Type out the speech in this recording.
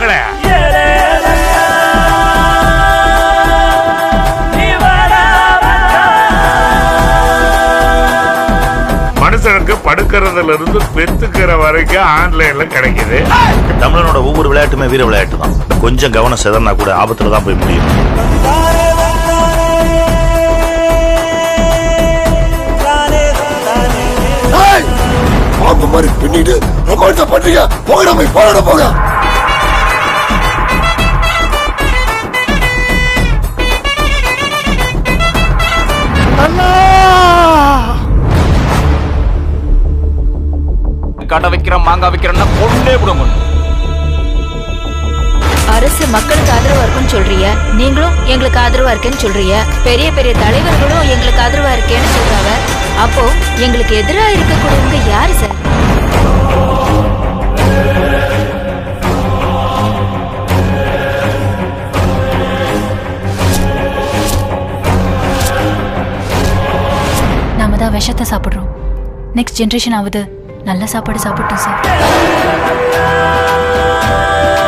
போங்களேன் மனுஷனுக்கு படுக்கிறதுல இருந்து பெத்துக்கிற வரைக்கும் ஆன்லைன்ல கிடைக்குது தமிழனோட ஒவ்வொரு விளையாட்டுமே வீர விளையாட்டு தான் கொஞ்சம் கவனம் சிதறினா கூட ஆபத்துல தான் போய் முடியும் ஏய்! பாம்பு மாதிரி பின்னிட்டு ரொமான்ஸ் பண்றீங்க போகடா போய் போகடா போக கடை வைக்கிறோம் மாங்காய் வைக்கிறோம்னா கொண்டே விடுங்க அரசு மக்களுக்கு ஆதரவா இருக்குன்னு சொல்றீங்க நீங்களும் எங்களுக்கு ஆதரவா இருக்கேன்னு சொல்றீங்க பெரிய பெரிய தலைவர்களும் எங்களுக்கு ஆதரவா இருக்கேன்னு சொல்றாங்க அப்போ எங்களுக்கு எதிரா இருக்கக்கூடியவங்க யாரு சார் நாம தான் விஷத்தை சாப்பிடுறோம் நெக்ஸ்ட் ஜென்ரேஷன் ஆகுது நல்ல சாப்பாடு சாப்பிட்டோம் சார்